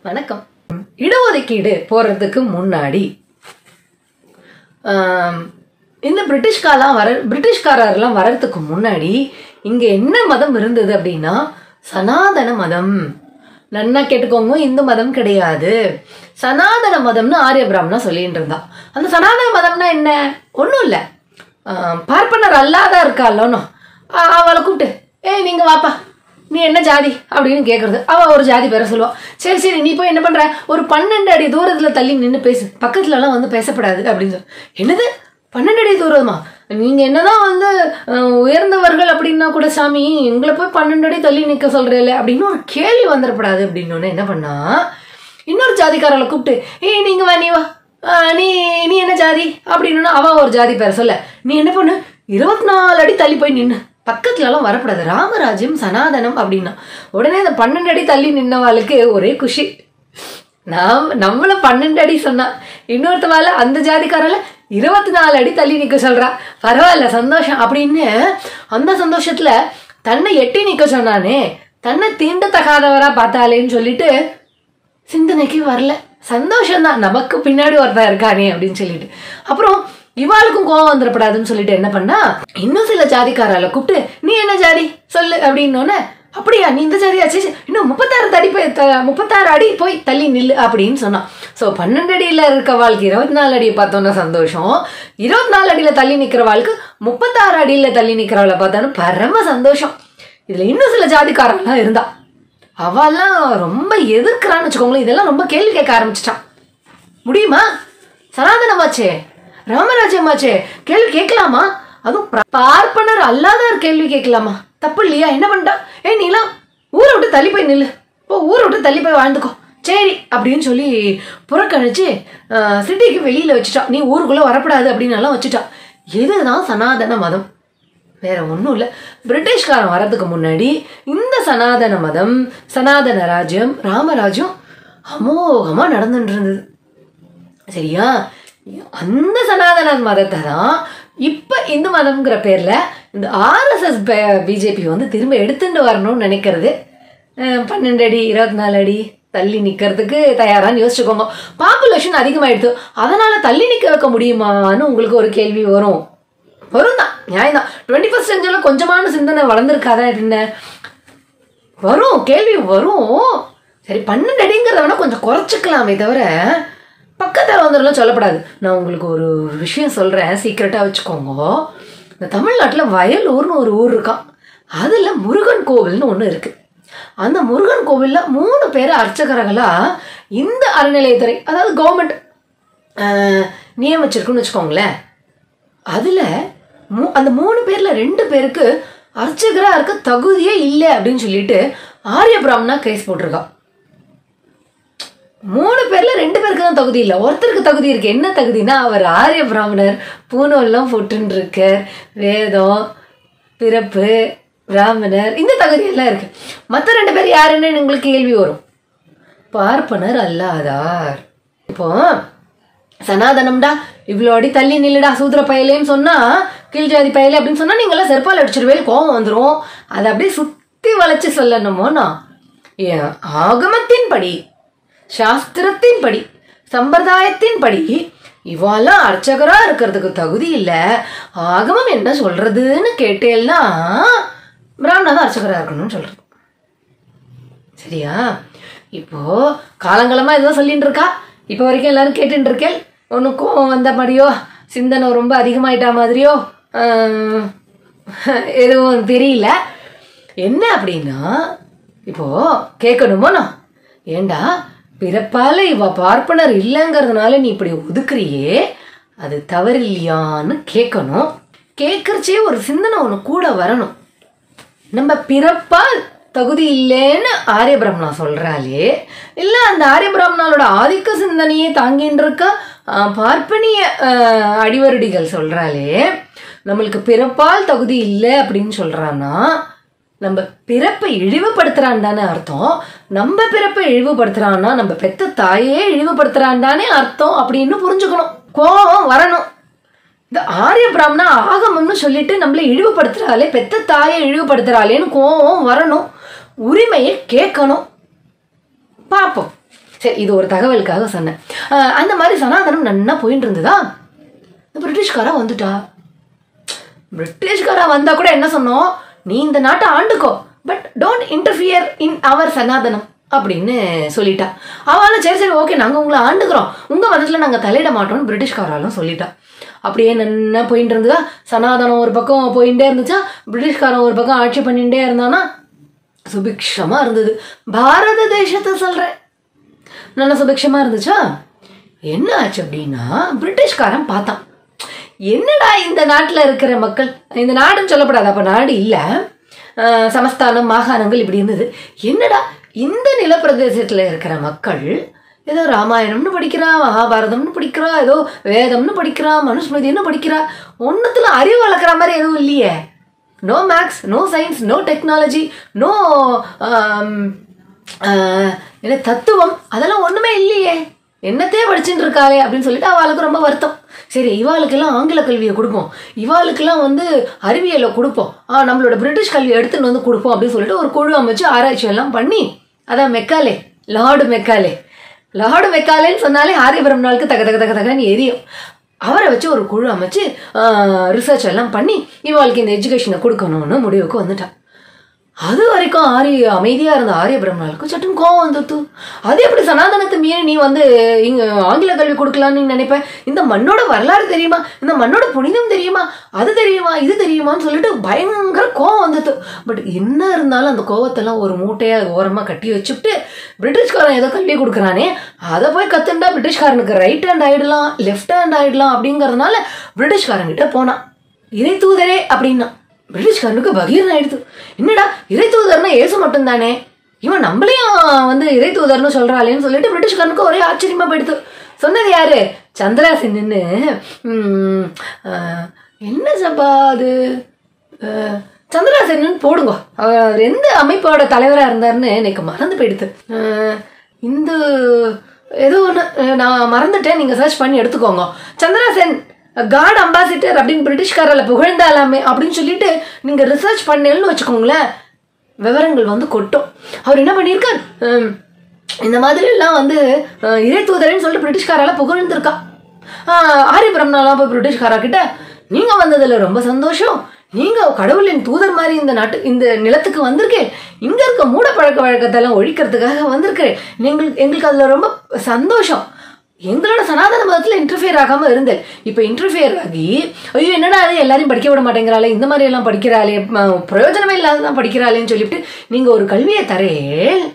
வணக்கம் இடஒதுக்கீடு போறதுக்கு முன்னாடி ஆம், இந்த பிரிட்டிஷ்காரெலாம் வர பிரிட்டிஷ்காரர்லாம் வர்றதுக்கு முன்னாடி இங்க என்ன மதம் இருந்தது அப்படின்னா சனாதன மதம் நன்னா கேட்டுக்கோங்க இந்து மதம் கிடையாது சனாதன மதம்னு ஆரிய பிராமணா சொல்லிட்டு இருந்தா அந்த சனாதன மதம்னா என்ன ஒன்றும் இல்லை பார்ப்பனர் அல்லாத இருக்காளோனோ அவளை கூப்பிட்டு ஏய் நீங்க வாப்பா நீ என்ன ஜாதி அப்படின்னு கேட்கறது அவ ஒரு ஜாதி பேரை சொல்லுவா சரி சரி நீ போய் என்ன பண்ற ஒரு பன்னெண்டு அடி தூரத்துல தள்ளி நின்று பேசு பக்கத்துல எல்லாம் வந்து பேசப்படாது அப்படின்னு சொல்லு என்னது பன்னெண்டு அடி தூரமா நீங்க என்னதான் வந்து அஹ், உயர்ந்தவர்கள் அப்படின்னா கூட சாமி எங்களை போய் பன்னெண்டு அடி தள்ளி நிக்க சொல்றேல அப்படின்னு ஒரு கேள்வி வந்துடப்படாது அப்படின்னு உடனே என்ன பண்ணா இன்னொரு ஜாதிக்காரங்களை கூப்பிட்டு ஏய் நீங்க வா நீ வா ஆஹ், நீ நீ என்ன ஜாதி அப்படின்னு அவ ஒரு ஜாதி பேரை சொல்ல நீ என்ன பண்ணு இருபத்தி நாலு அடி தள்ளி போய் நின்னு பக்கத்துல எல்லாம் வரக்கூடாது ராமராஜ்யம் சனாதனம் அப்படின்னா உடனே அந்த பன்னெண்டு அடி தள்ளி நின்னவாளுக்கு ஒரே குஷி நாம் நம்மள பன்னெண்டு அடி சொன்னா இன்னொருத்தவால அந்த ஜாதிக்காரால இருபத்தி நாலு அடி தள்ளி நிக்க சொல்றா பரவாயில்ல சந்தோஷம் அப்படின்னு அந்த சந்தோஷத்துல தன்னை எட்டி நிக்க சொன்னானே தன்னை தீண்டத்தகாதவரா பார்த்தாலேன்னு சொல்லிட்டு சிந்தனைக்கு வரல சந்தோஷம்தான் நமக்கு பின்னாடி ஒருத்தன் இருக்கானே அப்படின்னு சொல்லிட்டு அப்புறம் இவாளுக்கும் கோவம் வந்துடப்படாதுன்னு சொல்லிட்டு என்ன பண்ணா இன்னும் சில ஜாதிக்காரால கூப்பிட்டு நீ என்ன ஜாதி சொல்லு அப்படின்னோடனே அப்படியா நீ இந்த ஜாதியா சரி சரி. இன்னும் முப்பத்தாறு தடி போய் த- முப்பத்தாறு அடி போய் தள்ளி நில்லு அப்படின்னு சொன்னான் ஸோ பன்னெண்டு அடியில் இருக்க வாழ்க்கை இருபத்தி நாலு அடியை பார்த்தோன்னா சந்தோஷம் இருபத்தி நாலு அடியில் தள்ளி நிற்கிற வாழ்க்கை முப்பத்தாறு அடியில் தள்ளி நிற்கிறவளை பார்த்தாலும் பரம சந்தோஷம் இதில் இன்னும் சில ஜாதிக்காரெல்லாம் இருந்தா அவெல்லாம் ரொம்ப எதிர்க்கிறான்னு வச்சுக்கோங்களேன் இதெல்லாம் ரொம்ப கேள்வி கேட்க ஆரம்பிச்சிட்டான் முடியுமா சனாதனமாச்சே ராமராஜ்யமாச்சே கேள்வி கேட்கலாமா அதுவும் பா- பார்ப்பனர் அல்லாதார் கேள்வி கேட்கலாமா தப்பு இல்லையா என்ன பண்ணிட்டா ஏ நீலாம் ஊரை விட்டு தள்ளி போய் நில்லு போ ஊரை விட்டு தள்ளி போய் வாழ்ந்துக்கோ சரி அப்படின்னு சொல்லி புறக்கணிச்சு சிட்டிக்கு வெளியில வச்சுட்டா நீ ஊருக்குள்ள வரக்கூடாது அப்படின்னு எல்லாம் வச்சுட்டா இதுதான் சனாதன மதம் வேற ஒன்றும் இல்லை பிரிட்டிஷ்காரன் வரதுக்கு முன்னாடி இந்த சனாதன மதம் சனாதன ராஜ்யம் ராமராஜ்யம் அமோகமாக நடந்துட்டு இருந்தது சரியா அந்த சனாதன மதத்தை தான் இப்போ இந்து மதம்ங்கிற பேரில் இந்த ஆர்எஸ்எஸ் பிஜேபி வந்து திரும்ப எடுத்துட்டு வரணும்னு நினைக்கிறது அஹ், பன்னெண்டு அடி இருபத்தி நாலு அடி தள்ளி நிற்கிறதுக்கு தயாரான்னு யோசிச்சுக்கோங்க பாப்புலேஷன் அதிகமாயிடுது அதனால தள்ளி நிற்க வைக்க முடியுமான்னு உங்களுக்கு ஒரு கேள்வி வரும் வரும் தான் நியாயம் தான் டுவெண்ட்டி ஃபஸ்ட் செஞ்சுரியில் கொஞ்சமான சிந்தனை வளர்ந்துருக்காதா என்ன வரும் கேள்வி வரும் சரி பன்னெண்டு அடிங்கிறத வேணா கொஞ்சம் குறைச்சிக்கலாமே தவிர பக்கத்தில் வந்துடலாம் சொல்லப்படாது நான் உங்களுக்கு ஒரு விஷயம் சொல்கிறேன் சீக்கிரட்டாக வச்சுக்கோங்க இந்த தமிழ்நாட்டில் வயலூர்னு ஒரு ஊர் இருக்கான் அதில் முருகன் கோவில்னு ஒன்று இருக்குது அந்த முருகன் கோவிலில் மூணு பேர் அர்ச்சகர்களாக இந்த அறநிலையத்துறை அதாவது கவர்மெண்ட் நியமிச்சிருக்குன்னு வச்சுக்கோங்களேன் அதில் மூ அந்த மூணு பேரில் ரெண்டு பேருக்கு அர்ச்சகராக இருக்க தகுதியே இல்லை அப்படின்னு சொல்லிட்டு ஆரிய பிராமணா கேஸ் போட்டிருக்கா மூணு பேர்ல ரெண்டு பேருக்கு தான் தகுதி இல்லை ஒருத்தருக்கு தகுதி இருக்கு என்ன தகுதினா அவர் ஆரிய பிராமணர் பூனோல்லாம் போட்டுன்னு இருக்கார் வேதம் பிறப்பு பிராமணர் இந்த தகுதி எல்லாம் இருக்கு மற்ற ரெண்டு பேர் யாருன்னு உங்களுக்கு கேள்வி வரும் பார்ப்பனர் அல்லாதார் இப்போ சனாதனம்டா இவ்வளோ அடி தள்ளி நில்லுடா சூத்திர பயலேன்னு சொன்னா கீழ் ஜாதி பயலே அப்படின்னு சொன்னா நீங்களாம் செருப்பால் அடிச்சிருவேல் கோவம் வந்துடும் அதை அப்படியே சுத்தி வளைச்சு சொல்லணுமோனா ஏன் ஆகமத்தின்படி சாஸ்திரத்தின்படி சம்பிரதாயத்தின்படி இவாலாம் அர்ச்சகரா இருக்கிறதுக்கு தகுதி இல்லை ஆகமம் என்ன சொல்றதுன்னு கேட்டேன்னா பிராமணா தான் அர்ச்சகரா இருக்கணும்னு சொல்றது சரியா இப்போ காலங்காலமா இதுதான் சொல்லிட்டு இருக்கா இப்போ வரைக்கும் எல்லாரும் கேட்டுட்டு இருக்கேன் ஒன்றும் கோவம் வந்த மாதிரியோ சிந்தனை ரொம்ப அதிகமாயிட்டா மாதிரியோ ஆஹ், எதுவும் தெரியல என்ன அப்படின்னா இப்போ கேட்கணுமோ நான் ஏண்டா பிறப்பால இவ பார்ப்பனர் இல்லைங்கிறதுனால நீ இப்படி ஒதுக்குறியே அது தவறு இல்லையான்னு கேட்கணும் கேட்கறச்சே ஒரு சிந்தனை ஒன்று கூட வரணும் நம்ம பிறப்பால் தகுதி இல்லைன்னு ஆரிய பிராமணா சொல்றாளே இல்ல அந்த ஆரிய பிராமணாலோட ஆதிக்க சிந்தனையே தாங்கின்னு இருக்க ஆஹ், பார்ப்பனிய ஆஹ், அடிவருடிகள் சொல்றாளே நம்மளுக்கு பிறப்பால் தகுதி இல்லை அப்படின்னு சொல்றான்னா நம்ம பிறப்பை இழிவுபடுத்துறான் தானே அர்த்தம் நம்ம பிறப்பை இழிவுபடுத்துறான்னா நம்ம பெத்த தாயே இழிவுபடுத்துறான் தானே அர்த்தம் அப்படின்னு புரிஞ்சுக்கணும் கோபம் வரணும் இந்த ஆரிய பிராமணா ஆகமம்னு சொல்லிட்டு நம்மளை இழிவுபடுத்துறாளே பெத்த தாயை இழிவுபடுத்துறாளேன்னு கோவம் வரணும் உரிமையை கேட்கணும் பார்ப்போம் சரி இது ஒரு தகவலுக்காக சொன்னேன் அஹ் அந்த மாதிரி சனாதனம் நன்னா போயிட்டு இருந்ததா இந்த பிரிட்டிஷ்காரா வந்துட்டா பிரிட்டிஷ்காரா வந்தா கூட என்ன சொன்னோம் நீ இந்த நாட்டை ஆண்டுக்கோ but don't interfere in our சனாதனம் அப்படின்னு சொல்லிட்டா அவளும் சரி சரி ஓகே நாங்கள் உங்களை ஆண்டுக்கிறோம் உங்கள் மதத்தில் நாங்கள் தலையிட மாட்டோம்னு பிரிட்டிஷ்காராலும் சொல்லிட்டா அப்படியே நல்லா போயிட்டு இருந்ததா சனாதனம் ஒரு பக்கம் போயிட்டே இருந்துச்சா பிரிட்டிஷ்காரன் ஒரு பக்கம் ஆட்சி பண்ணிகிட்டே இருந்தானா சுபிக்ஷமா இருந்தது பாரத தேசத்தை சொல்கிறேன் நல்ல சுபிக்ஷமா இருந்துச்சா என்ன ஆச்சு அப்படின்னா பிரிட்டிஷ்காரன் பார்த்தான் என்னடா இந்த நாட்டில் இருக்கிற மக்கள் இந்த நாடுன்னு சொல்லப்படாது அப்போ நாடு இல்லை சமஸ்தானம் மாகாணங்கள் இப்படி இருந்தது என்னடா இந்த நிலப்பிரதேசத்தில் இருக்கிற மக்கள் ஏதோ ராமாயணம்னு படிக்கிறா மகாபாரதம்னு படிக்கிறா ஏதோ வேதம்னு படிக்கிறா மனுஸ்மிருதின்னு படிக்கிறா ஒன்றுத்துல அறிவு வளர்க்குற மாதிரி எதுவும் இல்லையே no maths no science no technology no என்ன தத்துவம் அதெல்லாம் ஒன்றுமே இல்லையே என்னத்தையே படிச்சுட்டு இருக்காளே அப்படின்னு சொல்லிட்டு அவளுக்கு ரொம்ப வருத்தம் சரி இவாளுக்கெல்லாம் ஆங்கில கல்வியை கொடுப்போம் இவாளுக்கெல்லாம் வந்து அறிவியலை கொடுப்போம் ஆ நம்மளோட பிரிட்டிஷ் கல்வியை எடுத்துன்னு வந்து கொடுப்போம் அப்படின்னு சொல்லிட்டு ஒரு குழு அமைச்சு ஆராய்ச்சி எல்லாம் பண்ணி அதான் மெக்காலே லார்டு மெக்காலே லார்டு மெக்காலேன்னு சொன்னாலே ஆரியபுரம் நாளுக்கு தக தக தக தகன்னு எரியும் அவரை வச்சு ஒரு குழு அமைச்சு ரிசர்ச் எல்லாம் பண்ணி இவாளுக்கு இந்த எஜுகேஷனை கொடுக்கணும்னு முடிவுக்கு வந்துட்டான் அது வரைக்கும் ஆரிய அமைதியாக இருந்த ஆரிய பிரம்மனாளுக்கு சட்டுன்னு கோவம் வந்துட்டு அது எப்படி சனாதனத்தை மீறி நீ வந்து இங்கே ஆங்கில கல்வி கொடுக்கலான்னு நீ நினைப்ப இந்த மண்ணோட வரலாறு தெரியுமா இந்த மண்ணோட புனிதம் தெரியுமா அது தெரியுமா இது தெரியுமான்னு சொல்லிட்டு பயங்கர கோவம் வந்துட்டு பட் என்ன இருந்தாலும் அந்த கோவத்தெல்லாம் ஒரு மூட்டையாக ஓரமாக கட்டி வச்சுட்டு பிரிட்டிஷ்காரன் ஏதோ கல்வி கொடுக்குறானே அதை போய் கற்றுண்டா பிரிட்டிஷ்காரனுக்கு ரைட் ஹேண்ட் ஆகிடலாம் லெஃப்ட் ஹேண்ட் ஆகிடலாம் அப்படிங்கிறதுனால பிரிட்டிஷ்காரங்கிட்ட போனான் இறை தூதரே அப்படின்னா பிரிட்டிஷ்காரனுக்கு பகீர்னு ஆயிடுது என்னடா இறை தூதர்னா ஏசு மட்டும்தானே இவன் நம்மளையும் வந்து இறை தூதர்னு சொல்றாளேன்னு சொல்லிட்டு பிரிட்டிஷ்காரனுக்கு ஒரே ஆச்சரியமா போயிடுது சொன்னது யாரு சந்திரா சென்னு என்ன சப்பா அது அஹ், சந்திரா சென்னு போடுங்க அவர் எந்த அமைப்போட தலைவராக இருந்தாருன்னு எனக்கு மறந்து போயிடுது அஹ், இந்த ஏதோ ஒன்று நான் மறந்துட்டேன் நீங்கள் சர்ச் பண்ணி எடுத்துக்கோங்க சந்திரா சென் காட் அம்பாசிடர் அப்படின்னு பிரிட்டிஷ்காரில் புகழ்ந்தாலாமே அப்படின்னு சொல்லிட்டு நீங்கள் ரிசர்ச் பண்ணேன்னு வச்சுக்கோங்களேன் விவரங்கள் வந்து கொட்டும் அவர் என்ன பண்ணியிருக்கார் ஹம், இந்த மாதிரி எல்லாம் வந்து அஹ், இறை தூதரேன்னு சொல்லிட்டு பிரிட்டிஷ்காரால புகழ்ந்துருக்கா ஆரியபுரம்னாலாம் போய் பிரிட்டிஷ்காரா கிட்ட நீங்கள் வந்ததுல ரொம்ப சந்தோஷம் நீங்கள் கடவுளின் தூதர் மாதிரி இந்த நாட்டு இந்த நிலத்துக்கு வந்திருக்கேன் இங்கே இருக்க மூட பழக்க வழக்கத்தெல்லாம் ஒழிக்கிறதுக்காக வந்திருக்கிறேன் எங்களுக்கு எங்களுக்கு அதில் ரொம்ப சந்தோஷம் எங்களோட சனாதன மதத்தில் இன்டர்ஃபியர் ஆகாமல் இருந்தேன் இப்போ இன்டர்ஃபியர் ஆகி ஐயோ என்னடா அது எல்லாரையும் படிக்க விட மாட்டேங்கிறாளே இந்த மாதிரி எல்லாம் படிக்கிறாளே ம- பிரயோஜனமே இல்லாததான் படிக்கிறாளேன்னு சொல்லிட்டு நீங்கள் ஒரு கல்வியை தரேன்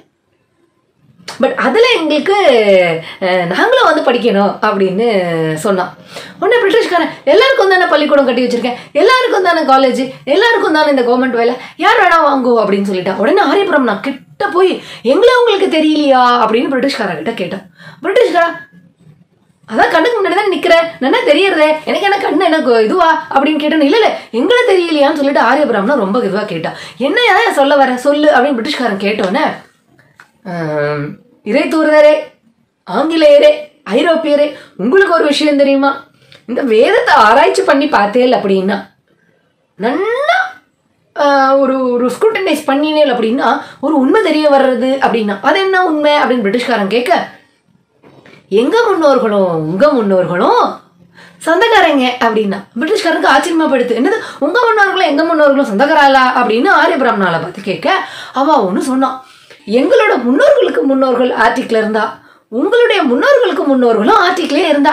பட் அதில் எங்களுக்கு அஹ், நாங்களும் வந்து படிக்கணும் அப்படின்னு சொன்னான் உடனே பிரிட்டிஷ்காரன் எல்லாருக்கும் தானே பள்ளிக்கூடம் கட்டி வச்சிருக்கேன் எல்லாருக்கும் தானே காலேஜ் எல்லாருக்கும் தானே இந்த கவர்மெண்ட் வேலை யார் வேணா வாங்கோ அப்படின்னு சொல்லிட்டான் உடனே ஆரியபுரம் நான் கிட்ட போய் எங்களே உங்களுக்கு தெரியலையா அப்படின்னு பிரிட்டிஷ்காரன் கிட்ட கேட்டான் பிரிட்டிஷ்காரா அதான் கண்ணுக்கு முன்னாடி தான் நிக்கிறேன் என்ன தெரியறதே எனக்கு என்ன கண்ணு எனக்கு இதுவா அப்படின்னு கேட்டேன் இல்ல இல்ல எங்களை தெரியலையான்னு சொல்லிட்டு ஆரியபுரம்னா ரொம்ப இதுவா கேட்டா என்ன ஏன் சொல்ல வர சொல்லு அப்படின்னு பிரிட்டிஷ்காரன் கேட்டோன்னே ஆம், இறை தூதரே ஆங்கிலேயரே ஐரோப்பியரே உங்களுக்கு ஒரு விஷயம் தெரியுமா இந்த வேதத்தை ஆராய்ச்சி பண்ணி பார்த்தேல் அப்படின்னா நல்லா ஆஹ், ஒரு ஒரு ஸ்க்ரூட்டனைஸ் பண்ணினேல் அப்படின்னா ஒரு உண்மை தெரிய வர்றது அப்படின்னா அது என்ன உண்மை அப்படின்னு பிரிட்டிஷ்காரன் கேட்க எங்க முன்னோர்களும் உங்க முன்னோர்களும் சொந்தக்காரங்க அப்படின்னா பிரிட்டிஷ்காரனுக்கு ஆச்சரியமா படுத்து என்னது உங்க முன்னோர்களும் எங்க முன்னோர்களும் சொந்தக்காராளா அப்படின்னு ஆரிய பிராமணால பார்த்து கேட்க அவ ஒன்று சொன்னான் எங்களோட முன்னோர்களுக்கு முன்னோர்கள் ஆர்டிக்ல இருந்தா உங்களுடைய முன்னோர்களுக்கு முன்னோர்களும் ஆர்டிக்லே இருந்தா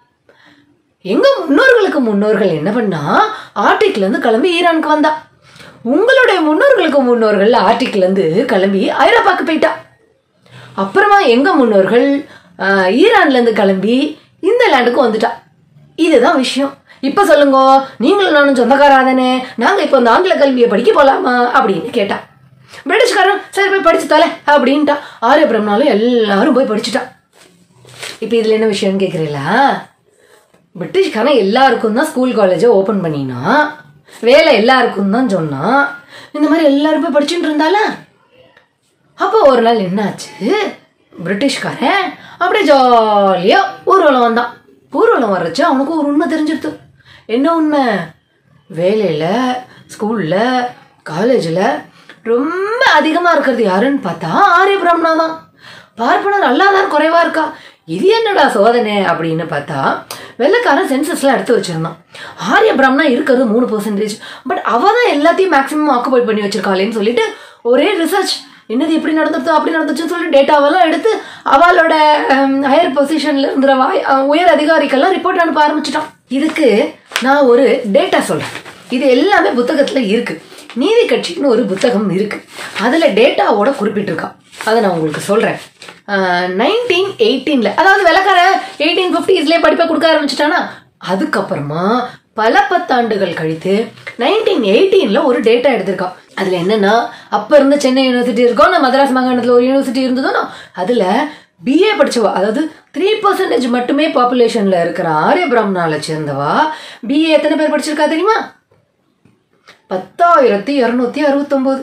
எங்க முன்னோர்களுக்கு முன்னோர்கள் என்ன பண்ணா ஆர்டிக்ல இருந்து கிளம்பி ஈரானுக்கு வந்தா உங்களுடைய முன்னோர்களுக்கு முன்னோர்கள் ஆர்டிக்ல இருந்து கிளம்பி ஐரோப்பாக்கு போயிட்டா அப்புறமா எங்க முன்னோர்கள் ஆஹ், ஈரான்ல இருந்து கிளம்பி இந்த லேண்டுக்கு வந்துட்டா இதுதான் விஷயம் இப்ப சொல்லுங்க நீங்களும் நானும் சொந்தக்காரா தானே நாங்க இப்போ இந்த ஆங்கில கல்வியை படிக்க போலாமா அப்படின்னு கேட்டா பிரிட்டிஷ்காரன் சரி போய் படிச்சு தலை அப்படின்ட்டா ஆரிய பிரம்னாலும் எல்லாரும் போய் படிச்சுட்டா இப்போ இதுல என்ன விஷயம்னு கேட்குறீங்களா பிரிட்டிஷ்காரன் எல்லாருக்கும் தான் ஸ்கூல் காலேஜை ஓப்பன் பண்ணினா வேலை எல்லாருக்கும் தான் சொன்னான் இந்த மாதிரி எல்லாரும் போய் படிச்சுட்டு இருந்தால அப்போ ஒரு நாள் என்னாச்சு பிரிட்டிஷ்காரன் அப்படியே ஜாலியாக ஊர்வலம் வந்தான் ஊர்வலம் வர்றச்சு அவனுக்கு ஒரு உண்மை தெரிஞ்சிருது என்ன உண்மை வேலையில் ஸ்கூலில் காலேஜில் ரொம்ப அதிகமாக இருக்கிறது யாருன்னு பார்த்தா ஆரிய பிராமணா தான் பார்ப்பனர் அல்லாதார் குறைவா இருக்கா இது என்னடா சோதனை அப்படின்னு பார்த்தா வெள்ளக்காரன் சென்சஸ்லாம் எடுத்து வச்சிருந்தான் ஆரிய பிராமணா இருக்கிறது மூணு பர்சன்டேஜ் பட் அவ தான் எல்லாத்தையும் மேக்ஸிமம் ஆக்குபை பண்ணி வச்சிருக்காளேன்னு சொல்லிட்டு ஒரே ரிசர்ச் என்னது இப்படி நடந்துருத்தோ அப்படி நடந்துச்சுன்னு சொல்லி டேட்டாவெல்லாம் எடுத்து அவளோட ஹையர் பொசிஷன்ல இருந்த வாய் அஹ், உயர் அதிகாரிக்கெல்லாம் ரிப்போர்ட் அனுப்ப ஆரம்பிச்சிட்டான் இதுக்கு நான் ஒரு டேட்டா சொல்றேன் இது எல்லாமே புத்தகத்துல இருக்கு நீதி கட்சின்னு ஒரு புத்தகம் இருக்கு அதுல டேட்டாவோட குறிப்பிட்டிருக்கா அதை நான் உங்களுக்கு சொல்றேன் நைன்டீன் எயிட்டீன்ல அதாவது விளக்கார எயிட்டீன் ஃபிஃப்டிஸ்லேயே படிப்பை கொடுக்க ஆரம்பிச்சிட்டானா அதுக்கப்புறமா பல பத்தாண்டுகள் கழித்து நைன்டீன் எயிட்டீன்ல ஒரு டேட்டா எடுத்திருக்கா அதுல என்னன்னா அப்ப இருந்த சென்னை யூனிவர்சிட்டி இருக்கோம் நான் மதராஸ் மாகாணத்துல ஒரு யூனிவர்சிட்டி இருந்ததும் அதுல பிஏ படிச்சவா அதாவது த்ரீ பர்சன்டேஜ் மட்டுமே பாப்புலேஷன்ல இருக்கிற ஆரிய பிராமணால சேர்ந்தவா பிஏ எத்தனை பேர் படிச்சிருக்கா தெரியுமா பத்தாயிரத்தி இரநூத்தி அறுபத்தொம்போது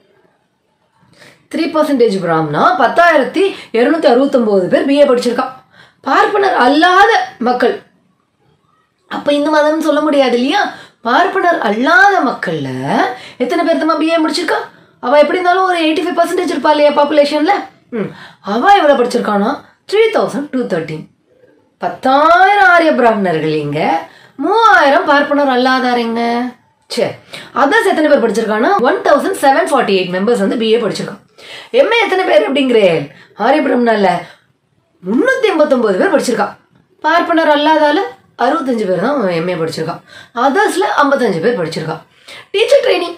த்ரீ பர்சன்டேஜ் பிராமணா பத்தாயிரத்தி இரநூத்தி அறுபத்தொம்போது பேர் பிஏ படிச்சிருக்கான் பார்ப்பனர் அல்லாத மக்கள் அப்ப இந்த மதம்னு சொல்ல முடியாது இல்லையா பார்ப்பனர் அல்லாத மக்கள்ல எத்தனை பேர் தான் பிஏ முடிச்சிருக்கா அவ எப்படி இருந்தாலும் ஒரு எயிட்டி ஃபைவ் பர்சன்டேஜ் இருப்பா இல்லையா பாப்புலேஷன்ல ம் அவ எவ்வளவு படிச்சிருக்கானா த்ரீ தௌசண்ட் டூ தேர்ட்டீன் பத்தாயிரம் ஆரிய பிராமணர்கள் இங்க மூவாயிரம் பார்ப்பனர் அல்லாதாருங்க சரி அதர்ஸ் எத்தனை பேர் படிச்சிருக்கானா one thousand seven forty eight members வந்து பிஏ படிச்சிருக்கான் எம்ஏ எத்தனை பேர் அப்படிங்கிறேன் ஆரிய பிராமணர்ல முன்னூத்தி எண்பத்தொன்பது பேர் படிச்சிருக்கான் பார்ப்பனர் அல்லாதால அறுபத்தஞ்சு பேர் தான் எம்ஏ படிச்சிருக்கான் அதர்ஸ்ல ஐம்பத்தஞ்சு பேர் படிச்சிருக்கான் டீச்சர் ட்ரைனிங்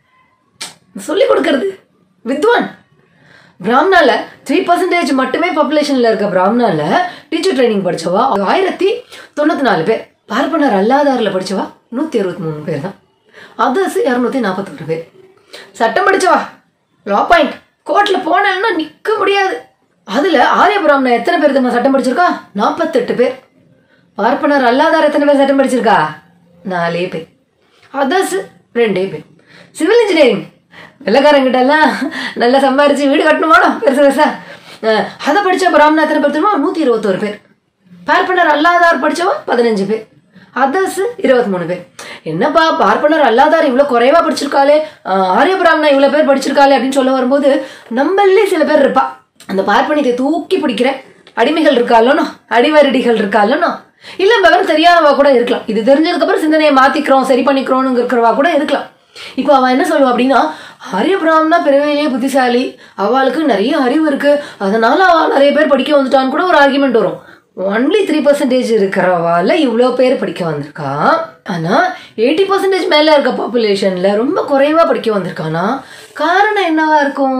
சொல்லி கொடுக்கறது வித்வான் பிராமணால த்ரீ பர்சன்டேஜ் மட்டுமே பாப்புலேஷன்ல இருக்க பிராமணால டீச்சர் ட்ரைனிங் படிச்சவா ஆயிரத்தி தொண்ணூத்தி நாலு பேர் பார்ப்பனர் அல்லாதாரில் படிச்சவா நூத்தி அறுபத்தி மூணு பேர் தான் அதர்ஸ் இரநூத்தி நாற்பத்தொரு பேர் சட்டம் படிச்சவா லா பாயிண்ட் கோர்ட்ல போனேன்னா நிக்க முடியாது அதுல ஆரிய பிராமணன் எத்தனை பேர் தெரியுமா சட்டம் படிச்சிருக்கா நாற்பத்தெட்டு பேர் பார்ப்பனர் அல்லாதார் எத்தனை பேர் சட்டம் படிச்சிருக்கா நாலே பேர் அதர்ஸ் ரெண்டே பேர் சிவில் இன்ஜினியரிங் வெள்ளக்காரங்கிட்ட எல்லாம் நல்லா சம்பாரிச்சு வீடு கட்டணுமாடா பெருசு பெருசா அஹ், அதை படிச்ச பிராமணா எத்தனை பேர் தெரியுமா நூத்தி இருபத்தோரு பேர் பார்ப்பனர் அல்லாதார் படிச்சவன் பதினஞ்சு பேர் அதர்ஸ் இருபத்தி மூணு பேர் என்னப்பா பார்ப்பனர் அல்லாதார் இவ்வளோ குறைவா படிச்சிருக்காளே அஹ், ஆரிய பிராமணா இவ்வளோ பேர் படிச்சிருக்காளே அப்படின்னு சொல்ல வரும்போது நம்மளே சில பேர் இருப்பா அந்த பார்ப்பனியத்தை தூக்கி பிடிக்கிற அடிமைகள் இருக்காலோனோ அடிவரடிகள் இருக்காலோனோ இல்ல விவரம் தெரியாதவா கூட இருக்கலாம் இது தெரிஞ்சதுக்கு அப்புறம் சிந்தனையை மாத்திக்கிறோம் சரி பண்ணிக்கிறோம்னு இருக்கிறவா கூட இருக்கலாம் இப்போ அவ என்ன சொல்லுவா அப்படின்னா ஆரிய பிராமணா பிறவையிலேயே புத்திசாலி அவளுக்கு நிறைய அறிவு இருக்கு அதனால அவ நிறைய பேர் படிக்க வந்துட்டான்னு கூட ஒரு ஆர்குமெண்ட் வரும் ஒன்லி த்ரீ பர்சன்டேஜ் இருக்கிறவால இவ்வளோ பேர் படிக்க வந்திருக்கா ஆனா எயிட்டி பர்சன்டேஜ் மேல இருக்க பாப்புலேஷன்ல ரொம்ப குறைவா படிக்க வந்திருக்கானா காரணம் என்னவா இருக்கும்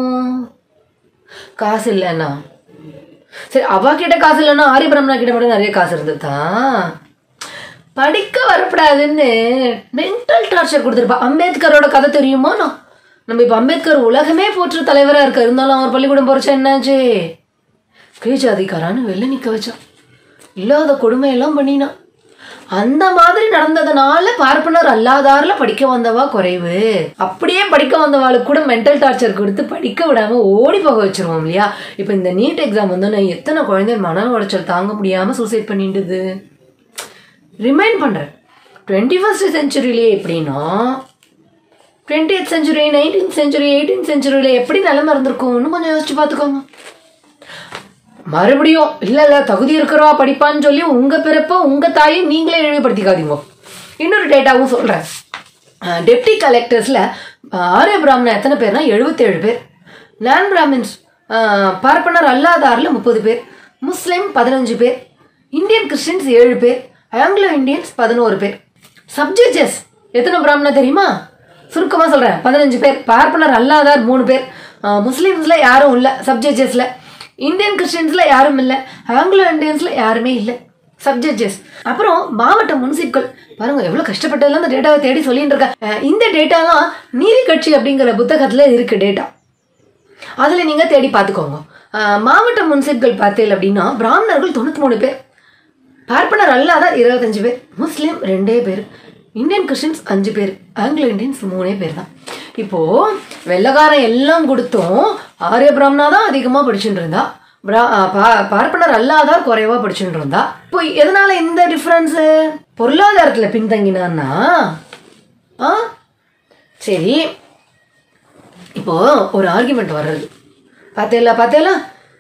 காசு இல்லைன்னா சரி அவ கிட்ட காசு இல்லைன்னா ஆரிய பிரம்மணா கிட்ட மட்டும் நிறைய காசு இருந்ததா படிக்க வரக்கூடாதுன்னு மென்டல் டார்ச்சர் கொடுத்துருப்பா அம்பேத்கரோட கதை தெரியுமா நான் நம்ம இப்போ அம்பேத்கர் உலகமே போற்று தலைவராக இருக்க இருந்தாலும் அவர் பள்ளிக்கூடம் போறச்சா என்னாச்சு கீழ்ஜாதிக்காரான்னு வெளில நிற்க வச்சான் இல்லாத கொடுமையெல்லாம் பண்ணினான் அந்த மாதிரி நடந்ததுனால பார்ப்பனர் அல்லாதாரில் படிக்க வந்தவா குறைவு அப்படியே படிக்க வந்தவாளுக்கு கூட மென்டல் டார்ச்சர் கொடுத்து படிக்க விடாம ஓடி போக வச்சிருவோம் இல்லையா இப்போ இந்த நீட் எக்ஸாம் வந்து நான் எத்தனை குழந்தை மன உளைச்சல் தாங்க முடியாம சூசைட் பண்ணிடுது ரிமைண்ட் பண்றேன் டுவெண்ட்டி ஃபர்ஸ்ட் செஞ்சுரியிலே எப்படின்னா twenty eighth century nineteen century eighteen செஞ்சுரியில எப்படி நிலைமை இருந்திருக்கும்னு கொஞ்சம் யோசிச்சு பார்த்துக்கோங்க மறுபடியும் இல்ல இல்ல தகுதி இருக்கிறவா படிப்பான்னு சொல்லி உங்க பிறப்ப உங்க தாயை நீங்களே இழிவுபடுத்திக்காதீங்க இன்னொரு டேட்டாவும் சொல்றேன் டெப்டி கலெக்டர்ஸ்ல ஆரிய பிராமணன் எத்தனை பேர்னா எழுபத்தேழு பேர் நான் பிராமின்ஸ் பார்ப்பனர் அல்லாதாரில் முப்பது பேர் முஸ்லிம் பதினஞ்சு பேர் இந்தியன் கிறிஸ்டின்ஸ் ஏழு பேர் ஆங்கிலோ இந்தியன்ஸ் பதினோரு பேர் சப்ஜெக்டஸ் எத்தனை பிராமணா தெரியுமா சுருக்கமாக சொல்கிறேன் பதினஞ்சு பேர் பார்ப்பனர் அல்லாதார் மூணு பேர் முஸ்லீம்ஸில் யாரும் இல்லை சப்ஜெக்டஸில் இந்தியன் கிறிஸ்டியன்ஸில் யாரும் இல்லை ஆங்கிலோ இந்தியன்ஸில் யாருமே இல்லை சப்ஜெக்டஸ் அப்புறம் மாவட்ட முன்சிப்கள் பாருங்க எவ்வளவு கஷ்டப்பட்டதெல்லாம் இந்த டேட்டாவை தேடி சொல்லிட்டு இருக்கேன் அஹ் இந்த டேட்டாலாம் நீதி கட்சி அப்படிங்கிற புத்தகத்துல இருக்கு டேட்டா அதுல நீங்க தேடி பார்த்துக்கோங்க அஹ் மாவட்ட முன்சிப்கள் பார்த்தீங்க அப்படின்னா பிராமணர்கள் தொண்ணூத்தி மூணு பேர் பார்ப்பனர் அல்லாதார் இருபத்தஞ்சு பேர் முஸ்லீம் ரெண்டே பேர் இந்தியன் கிறிஸ்டின்ஸ் அஞ்சு பேர் ஆங்கிலோ இந்தியன்ஸ் மூணே பேர் தான் இப்போ வெள்ளக்காரன் எல்லாம் கொடுத்தும் ஆரிய பிராமணா தான் அதிகமா படிச்சுட்டு இருந்தா பிரா- ஆ, பா- பார்ப்பனர் அல்லாதார் குறைவா படிச்சுட்டு இருந்தா இப்போ எதனால இந்த டிஃபரன்ஸ் பொருளாதாரத்துல பின்தங்கினான்னா ஆ சரி இப்போ ஒரு ஆர்குமெண்ட் வர்றது பார்த்தேல பார்த்தேல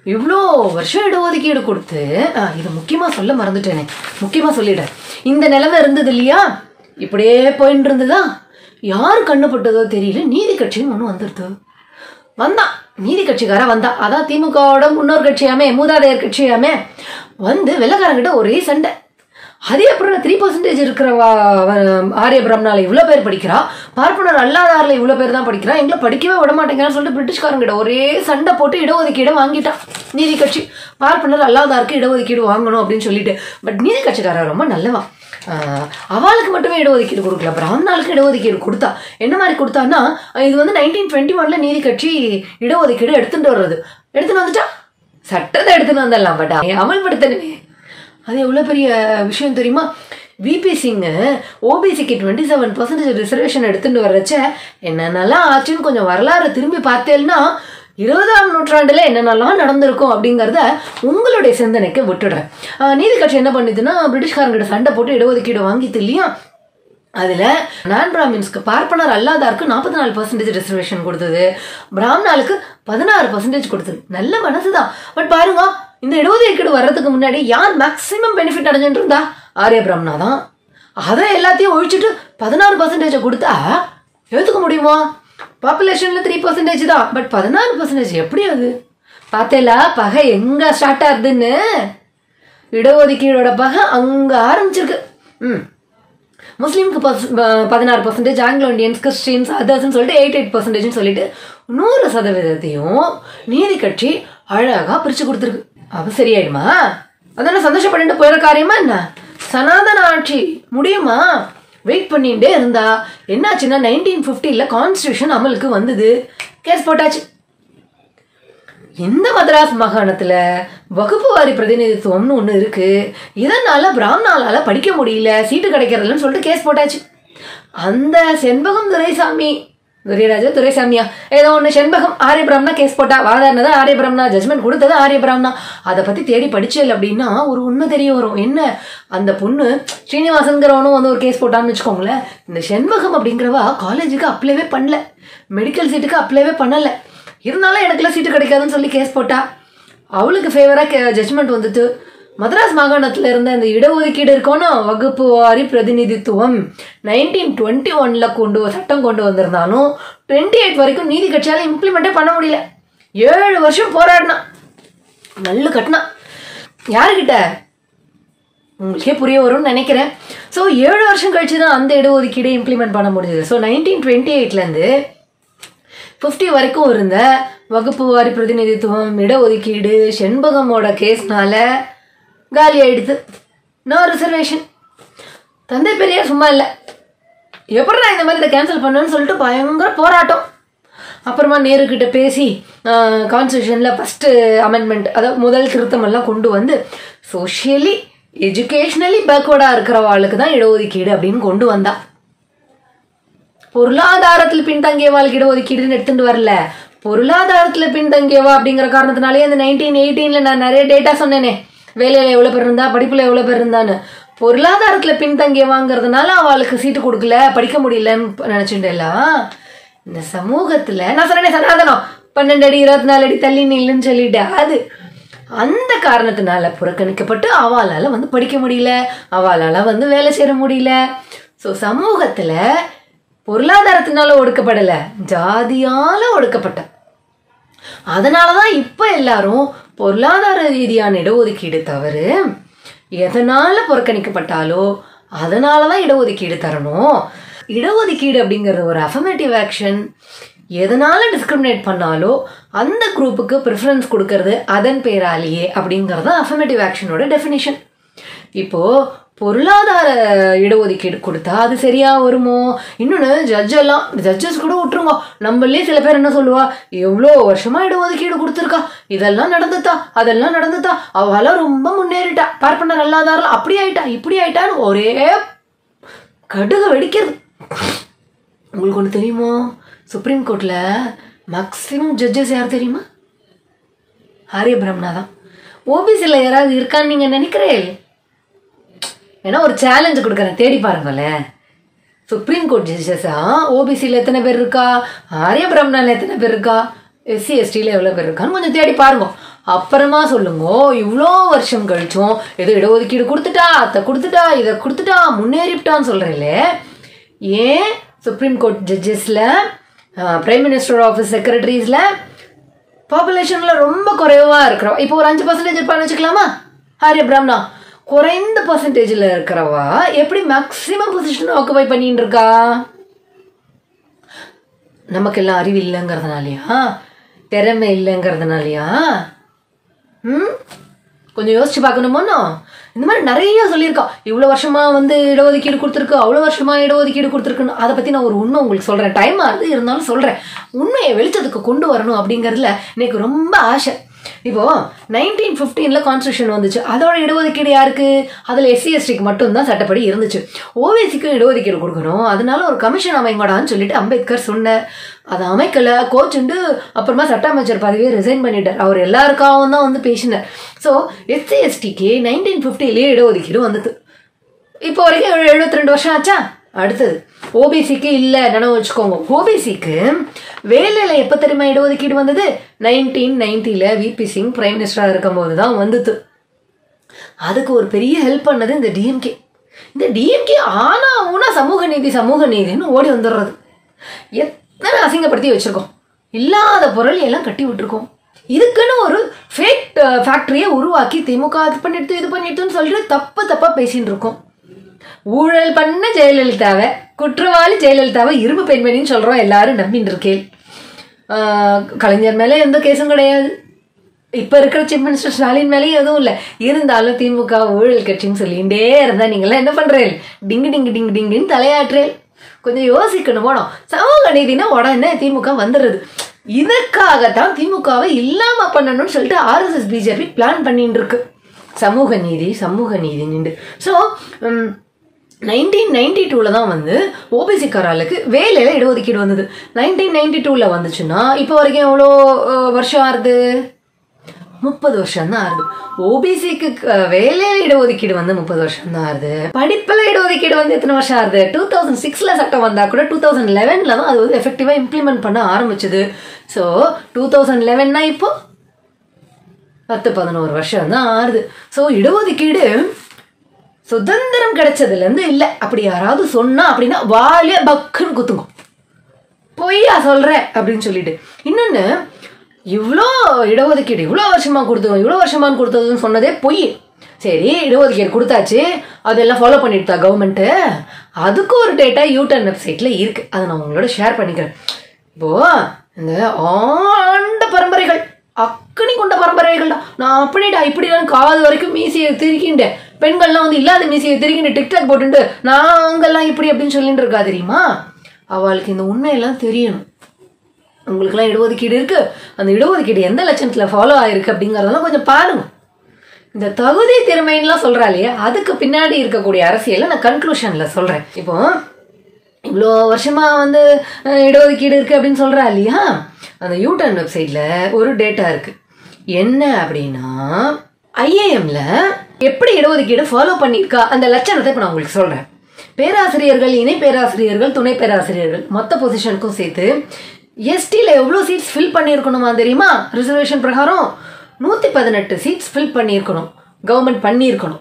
இவ்வளோ வருஷம் இடஒதுக்கீடு கொடுத்து ஆ, இது முக்கியமாக சொல்ல மறந்துட்டேனே முக்கியமாக சொல்லிடுறேன் இந்த நிலைமை இருந்தது இல்லையா இப்படியே போயின்னு இருந்ததா யார் கண்ணுப்பட்டதோ தெரியல நீதி கட்சின்னு ஒன்று வந்துடுது வந்தான் நீதி கட்சிக்காரன் வந்தான் அதான் திமுகவோட முன்னோர் கட்சியாமே மூதாதையர் கட்சியாமே வந்து வெள்ளக்காரங்கிட்ட ஒரே சண்டை அதே அப்புறம் த்ரீ பர்சன்டேஜ் இருக்கிற ஆரிய பிரம்னால இவ்வளோ பேர் படிக்கிறா பார்ப்பனர் அல்லாதாரில் இவ்வளோ பேர் தான் படிக்கிறா எங்களை படிக்கவே விட மாட்டேங்கிறான்னு சொல்லிட்டு பிரிட்டிஷ்காரங்கிட்ட ஒரே சண்டை போட்டு இடஒதுக்கீடு வாங்கிட்டான் நீதி கட்சி பார்ப்பனர் அல்லாதாருக்கு இடஒதுக்கீடு வாங்கணும் அப்படின்னு சொல்லிட்டு பட் நீதி கட்சிக்காரன் ரொம்ப நல்லவன் ஆஹ் அவளுக்கு மட்டுமே இடஒதுக்கீடு கொடுக்கல பிராமணாளுக்கு இடஒதுக்கீடு கொடுத்தா என்ன மாதிரி கொடுத்தான்னா இது வந்து நைன்டீன் டுவெண்ட்டி ஒன்ல நீதி கட்சி இடஒதுக்கீடு எடுத்துட்டு வர்றது எடுத்துட்டு வந்துட்டா சட்டத்தை எடுத்துட்டு வந்துடலாம் பட் அமல்படுத்தணுமே அது எவ்வளோ பெரிய விஷயம் தெரியுமா விபி சிங் ஓபிசிக்கு டுவெண்ட்டி செவன் பர்சன்டேஜ் ரிசர்வேஷன் எடுத்துட்டு வர்றச்ச என்னென்னலாம் ஆச்சுன்னு கொஞ்சம் வரலாறு திரும்பி பார்த்தேன்னா இருபதாம் நூற்றாண்டுல என்னென்னலாம் நடந்திருக்கும் அப்படிங்கிறத உங்களுடைய சிந்தனைக்கு விட்டுடுறேன் ஆஹ் நீதி கட்சி என்ன பண்ணுதுன்னா பிரிட்டிஷ்காரங்கிட்ட சண்டை போட்டு இடஒதுக்கீடு வாங்கிட்டு இல்லையா அதில் நான் பிராமின்ஸ்க்கு பார்ப்பனர் அல்லாதாருக்கு நாற்பத்தி நாலு பர்சன்டேஜ் ரிசர்வேஷன் கொடுத்தது பிராமணாளுக்கு பதினாறு பர்சன்டேஜ் கொடுத்தது நல்ல மனசு தான் பட் பாருங்க இந்த இடஒதுக்கீடு வர்றதுக்கு முன்னாடி யார் மேக்ஸிமம் பெனிஃபிட் அடைஞ்சுட்டு இருந்தா ஆரிய பிராமணா தான் அதை எல்லாத்தையும் ஒழிச்சிட்டு பதினாறு பர்சன்டேஜை கொடுத்தா ஏற்றுக்க முடியுமா பாப்புலேஷனில் த்ரீ பர்சன்டேஜ் தான் பட் பதினாறு பர்சன்டேஜ் எப்படி அது பார்த்தேலா பகை எங்கே ஸ்டார்ட் ஆகுதுன்னு இடஒதுக்கீடோட பகை அங்கே ஆரம்பிச்சிருக்கு ம் முஸ்லீம்க்கு பஸ்- ப- பதினாறு பர்சன்டேஜ் ஆங்கிலோ இண்டியன்ஸ் கிறிஸ்டின்ஸ் அதர்ஸ்னு சொல்லிட்டு எயிட் எயிட் பர்சன்டேஜ்னு சொல்லிட்டு நூறு சதவீதத்தையும் நீதி கட்சி அழகாக பிரித்து கொடுத்துருக்கு அப்போ சரியாயிடுமா அதான சந்தோஷப்பட்டு போயிட காரியமா என்ன சனாதன ஆட்சி முடியுமா வெயிட் பண்ணிட்டே இருந்தா என்னாச்சுன்னா நைன்டீன் ஃபிஃப்டியில் கான்ஸ்டியூஷன் அமலுக்கு வந்தது கேஸ் போட்டாச்சு இந்த மദ്രാஸ் மாகாணத்துல வகுப்பு வாரி பிரதிநிதித்துவம்னு ஒன்று இருக்கு இதனால பிராமணாலால படிக்க முடியல சீட்டு கிடைக்கிறதுலன்னு சொல்லிட்டு கேஸ் போட்டாச்சு அந்த செண்பகம் துரைசாமி துரைராஜா துரைசாமியா ஏதோ ஒன்று செண்பகம் ஆரிய பிராமணா கேஸ் போட்டா வாதாடினது ஆரிய பிராமணா ஜட்மெண்ட் கொடுத்தது ஆரிய பிராமணா அதை பத்தி தேடி படிச்சல் அப்படின்னா ஒரு உண்மை தெரிய வரும் என்ன அந்த பொண்ணு ஸ்ரீனிவாசன்கிறவனும் வந்து ஒரு கேஸ் போட்டான்னு வச்சுக்கோங்களேன் இந்த செண்பகம் அப்படிங்கிறவா காலேஜுக்கு அப்ளைவே பண்ணல மெடிக்கல் சீட்டுக்கு அப்ளைவே பண்ணல இருந்தாலும் எனக்குலாம் சீட்டு கிடைக்காதுன்னு சொல்லி கேஸ் போட்டா அவளுக்கு ஃபேவராக ஜட்ஜ்மெண்ட் வந்துட்டு மദ്രാஸ் மாகாணத்தில் இருந்த இந்த இடஒதுக்கீடு இருக்கணும் வகுப்பு வாரி பிரதிநிதித்துவம் நைன்டீன் டுவெண்ட்டி ஒன்ல கொண்டு வ- சட்டம் கொண்டு வந்திருந்தாலும் டுவெண்ட்டி எயிட் வரைக்கும் நீதி கட்சியால இம்ப்ளிமெண்ட்டே பண்ண முடியல ஏழு வருஷம் போராடினா நல்லு கட்டினா யாருக்கிட்ட உங்களுக்கே புரிய வரும்னு நினைக்கிறேன் ஸோ ஏழு வருஷம் கழிச்சு தான் அந்த இடஒதுக்கீடை இம்ப்ளிமெண்ட் பண்ண முடிஞ்சது ஸோ நைன்டீன் டுவெண்ட்டி எயிட்லேருந்து ஃபிஃப்டி வரைக்கும் இருந்த வகுப்பு வாரி பிரதிநிதித்துவம் இடஒதுக்கீடு செண்பகமோட கேஸ்னால காலி ஆயிடுது நோ ரிசர்வேஷன் தந்தை பெரியார் சும்மா இல்லை எப்படி நான் இந்த மாதிரி இதை கேன்சல் பண்ணுன்னு சொல்லிட்டு பயங்கர போராட்டம் அப்புறமா நேரு கிட்ட பேசி கான்ஸ்டியூஷனில் ஃபஸ்ட்டு அமெண்ட்மெண்ட் அதாவது முதல் திருத்தம் எல்லாம் கொண்டு வந்து சோஷியலி எஜுகேஷ்னலி பேக்வர்டாக இருக்கிறவாளுக்கு தான் இடஒதுக்கீடு அப்படின்னு கொண்டு வந்தா பொருளாதாரத்தில் பின்தங்கியவாளுக்கு இடஒதுக்கீடுன்னு எடுத்துட்டு வரல பொருளாதாரத்தில் பின்தங்கியவா அப்படிங்கிற காரணத்தினாலே அந்த நைன்டீன் எயிட்டீனில் நான் நிறைய டேட்டா சொன்னேனே வேலையில் எவ்வளோ பேர் இருந்தா படிப்பில் எவ்வளோ பேர் இருந்தான்னு பொருளாதாரத்தில் பின்தங்கியவாங்கிறதுனால அவளுக்கு சீட்டு கொடுக்கல படிக்க முடியலன்னு நினச்சிட்டேலா இந்த சமூகத்தில் நான் சொன்னேனே சனாதனம் பன்னெண்டு அடி இருபத்தி நாலு அடி தள்ளி நில்லுன்னு சொல்லிட்டு அது அந்த காரணத்தினால புறக்கணிக்கப்பட்டு அவளால் வந்து படிக்க முடியல அவளால் வந்து வேலை செய்ய முடியல ஸோ சமூகத்தில் பொருளாதாரத்தினால ஒடுக்கப்படலை ஜாதியால ஒடுக்கப்பட்ட அதனால தான் இப்போ எல்லாரும் பொருளாதார ரீதியான இடஒதுக்கீடு தவறு எதனால புறக்கணிக்கப்பட்டாலோ அதனால தான் இடஒதுக்கீடு தரணும் இடஒதுக்கீடு அப்படிங்கிறது ஒரு அஃபர்மேட்டிவ் ஆக்ஷன் எதனால டிஸ்கிரிமினேட் பண்ணாலோ அந்த குரூப்புக்கு ப்ரிஃபரன்ஸ் கொடுக்கறது அதன் பேராலேயே அப்படிங்கிறது அஃபர்மேட்டிவ் ஆக்ஷனோட டெஃபினிஷன் இப்போ பொருளாதார இடஒதுக்கீடு கொடுத்தா அது சரியா வருமோ இன்னொன்று ஜட்ஜ் எல்லாம் ஜட்ஜஸ் கூட விட்டுருங்க நம்மளே சில பேர் என்ன சொல்லுவா எவ்வளோ வருஷமா இடஒதுக்கீடு கொடுத்துருக்கா இதெல்லாம் நடந்துட்டா அதெல்லாம் நடந்துட்டா அவளாம் ரொம்ப முன்னேறிட்டா பார்ப்பனர் அல்லாதாரெல்லாம் அப்படி ஆயிட்டா இப்படி ஆயிட்டான்னு ஒரே கடுகு வெடிக்கிறது உங்களுக்கு ஒன்று தெரியுமோ சுப்ரீம் கோர்ட்டில் மேக்ஸிமம் ஜட்ஜஸ் யார் தெரியுமா ஆரிய பிரம்னா தான் ஓபிசியில் யாராவது இருக்கான்னு நீங்கள் நினைக்கிறேன் ஏன்னா ஒரு சேலஞ்சு கொடுக்குறேன் தேடி பாருங்களேன் சுப்ரீம் கோர்ட் ஜட்ஜஸா ஓபிசியில் எத்தனை பேர் இருக்கா ஆரிய பிரம்னால எத்தனை பேர் இருக்கா எஸ்சி எஸ்டியில் எவ்வளோ பேர் இருக்கான்னு கொஞ்சம் தேடி பாருங்க அப்புறமா சொல்லுங்க இவ்வளோ வருஷம் கழிச்சும் ஏதோ இடஒதுக்கீடு கொடுத்துட்டா அத்தை கொடுத்துட்டா இதை கொடுத்துட்டா முன்னேறிவிட்டான்னு சொல்கிறீங்களே ஏன் சுப்ரீம் கோர்ட் ஜட்ஜஸில் பிரைம் மினிஸ்டர் ஆஃபீஸ் செக்ரட்டரிஸில் பாப்புலேஷனில் ரொம்ப குறைவாக இருக்கிறோம் இப்போ ஒரு அஞ்சு பர்சன்டேஜ் இருப்பான்னு வச்சுக்கலாமா ஆரிய பிராமணா குறைந்த பர்சன்டேஜில் இருக்கிறவா எப்படி மேக்ஸிமம் பொசிஷன் ஆக்குபை பண்ணிட்டு இருக்கா நமக்கெல்லாம் அறிவு இல்லைங்கிறதுனாலயா திறமை இல்லைங்கிறதுனாலயா ம் கொஞ்சம் யோசிச்சு பார்க்கணுமோனோ இந்த மாதிரி நிறைய சொல்லியிருக்கோம் இவ்வளோ வருஷமா வந்து இடஒதுக்கீடு கொடுத்துருக்கு அவ்வளோ வருஷமா இடஒதுக்கீடு கொடுத்துருக்குன்னு அதை பற்றி நான் ஒரு உண்மை உங்களுக்கு சொல்கிறேன் டைம் ஆகுது இருந்தாலும் சொல்கிறேன் உண்மையை வெளிச்சத்துக்கு கொண்டு வரணும் அப்படிங்கிறதுல எனக்கு ரொம்ப ஆசை இப்போ நைன்டீன் ஃபிஃப்டீனில் கான்ஸ்டியூஷன் வந்துச்சு அதோட இடஒதுக்கீடு யாருக்கு அதில் எஸ்சி எஸ்டிக்கு மட்டும்தான் சட்டப்படி இருந்துச்சு ஓபிசிக்கும் இடஒதுக்கீடு கொடுக்கணும் அதனால ஒரு கமிஷன் அமைங்கடான்னு சொல்லிட்டு அம்பேத்கர் சொன்னார் அதை அமைக்கல கோச்சுண்டு அப்புறமா சட்ட அமைச்சர் பதவியை ரிசைன் பண்ணிட்டார் அவர் எல்லாருக்காகவும் தான் வந்து பேசினார் ஸோ எஸ்சி எஸ்டிக்கு நைன்டீன் ஃபிஃப்டிலேயே இடஒதுக்கீடு வந்தது இப்போ வரைக்கும் எழுபத்தி ரெண்டு வருஷம் ஆச்சா அடுத்தது ஓபிசிக்கு இல்லை நினைவு வச்சுக்கோங்க ஓபிசிக்கு வேலையில் எப்போ தெரியுமா இடஒதுக்கீடு வந்தது நைன்டீன் நைன்ட்டியில் விபி சிங் பிரைம் மினிஸ்டராக இருக்கும்போது தான் வந்தது அதுக்கு ஒரு பெரிய ஹெல்ப் பண்ணது இந்த டிஎம்கே இந்த டிஎம்கே ஆனா ஊனா சமூக நீதி சமூக நீதின்னு ஓடி வந்துடுறது எத்தனை அசிங்கப்படுத்தி வச்சிருக்கோம் இல்லாத பொருள் எல்லாம் கட்டி விட்டுருக்கோம் இதுக்குன்னு ஒரு ஃபேக் ஃபேக்டரியை உருவாக்கி திமுக அது பண்ணிட்டு இது பண்ணிட்டுன்னு சொல்லிட்டு தப்பு தப்பா பேசின்னு இருக்கோம் ஊழல் பண்ண ஜெயலலிதாவை குற்றவாளி ஜெயலலிதாவை இரும்பு பெண்மணின்னு சொல்றோம் எல்லாரும் நம்பின்னு இருக்கேன் ஆஹ் கலைஞர் மேலே எந்த கேஸும் கிடையாது இப்போ இருக்கிற சீஃப் மினிஸ்டர் ஸ்டாலின் மேலேயும் எதுவும் இல்லை இருந்தாலும் திமுக ஊழல் கட்சின்னு சொல்லிகிட்டே இருந்தா நீங்களாம் என்ன பண்றேன் டிங்கு டிங்கு டிங்கு டிங்குன்னு தலையாற்றேன் கொஞ்சம் யோசிக்கணும் போனோம் சமூக நீதினா உடனே திமுக வந்துடுறது இதற்காகத்தான் திமுகவை இல்லாம பண்ணணும்னு சொல்லிட்டு ஆர்எஸ்எஸ் பிஜேபி பிளான் பண்ணிட்டு இருக்கு சமூக நீதி சமூக நீதி நின்று ஸோ நைன்டீன் நைன்டி டூவில் தான் வந்து ஓபிசிக்காராளுக்கு வேலையில் இடஒதுக்கீடு வந்தது நைன்டீன் நைன்டி டூவில் வந்துச்சுன்னா இப்போ வரைக்கும் எவ்வளோ அஹ், வருஷம் ஆறுது முப்பது வருஷம் தான் ஆறுது ஓபிசிக்கு வேலையில இடஒதுக்கீடு வந்து முப்பது வருஷம் தான் ஆறுது படிப்பில் இடஒதுக்கீடு வந்து எத்தனை வருஷம் ஆறுது டூ தௌசண்ட் சிக்ஸில் சட்டம் வந்தால் கூட டூ தௌசண்ட் லெவனில் தான் அது வந்து எஃபெக்டிவாக இம்ப்ளிமெண்ட் பண்ண ஆரம்பிச்சது ஸோ டூ தௌசண்ட் லெவன்னா இப்போ பத்து பதினோரு வருஷம் தான் ஆறுது ஸோ இடஒதுக்கீடு சுதந்திரம் கிடைச்சதுலேருந்து இல்லை அப்படி யாராவது சொன்னா அப்படின்னா வாலே பக்குன்னு குத்துங்க பொய்யா சொல்கிறேன் அப்படின்னு சொல்லிட்டு இன்னொன்று இவ்வளோ இடஒதுக்கீடு இவ்வளோ வருஷமா கொடுத்தோம் இவ்வளோ வருஷமான்னு கொடுத்ததுன்னு சொன்னதே பொய் சரி இடஒதுக்கீடு கொடுத்தாச்சு அதெல்லாம் ஃபாலோ பண்ணிட்டு கவர்மெண்ட்டு அதுக்கு ஒரு டேட்டா யூடர்ன் வெப்சைட்டில் இருக்குது அதை நான் உங்களோட ஷேர் பண்ணிக்கிறேன் இப்போ இந்த ஆண்ட பரம்பரைகள் அக்கனி கொண்ட பரம்பரைகள் தான் நான் அப்படிடா இப்படிதான் காது வரைக்கும் மீசையை திருக்கிண்டேன் பெண்கள்லாம் வந்து இல்லாத மீசையை திருக்கிண்டு டிக்டாக் போட்டுட்டு நாங்கெல்லாம் இப்படி அப்படின்னு சொல்லிட்டு இருக்கா தெரியுமா அவளுக்கு இந்த உண்மையெல்லாம் தெரியணும் உங்களுக்குலாம் இடஒதுக்கீடு இருக்கு அந்த இடஒதுக்கீடு எந்த லட்சணத்தில் ஃபாலோ ஆயிருக்கு அப்படிங்கிறதெல்லாம் கொஞ்சம் பாருங்க இந்த தகுதி திறமைன்னுலாம் சொல்றா இல்லையா அதுக்கு பின்னாடி இருக்கக்கூடிய அரசியலை நான் கன்க்ளூஷன்ல சொல்றேன் இப்போ இவ்வளோ வருஷமா வந்து அஹ், இடஒதுக்கீடு இருக்கு அப்படின்னு சொல்றா இல்லையா அந்த யூடர்ன் வெப்சைட்ல ஒரு டேட்டா இருக்கு என்ன அப்படின்னா ஐஏஎம்ல எப்படி இடஒதுக்கீடு ஃபாலோ பண்ணியிருக்கா அந்த லட்சணத்தை இப்போ நான் உங்களுக்கு சொல்றேன் பேராசிரியர்கள் இணை பேராசிரியர்கள் துணை பேராசிரியர்கள் மொத்த பொசிஷனுக்கும் சேர்த்து எஸ்டியில் எவ்வளோ சீட்ஸ் ஃபில் பண்ணியிருக்கணுமா தெரியுமா ரிசர்வேஷன் பிரகாரம் நூற்றி பதினெட்டு சீட்ஸ் ஃபில் பண்ணியிருக்கணும் கவர்மெண்ட் பண்ணியிருக்கணும்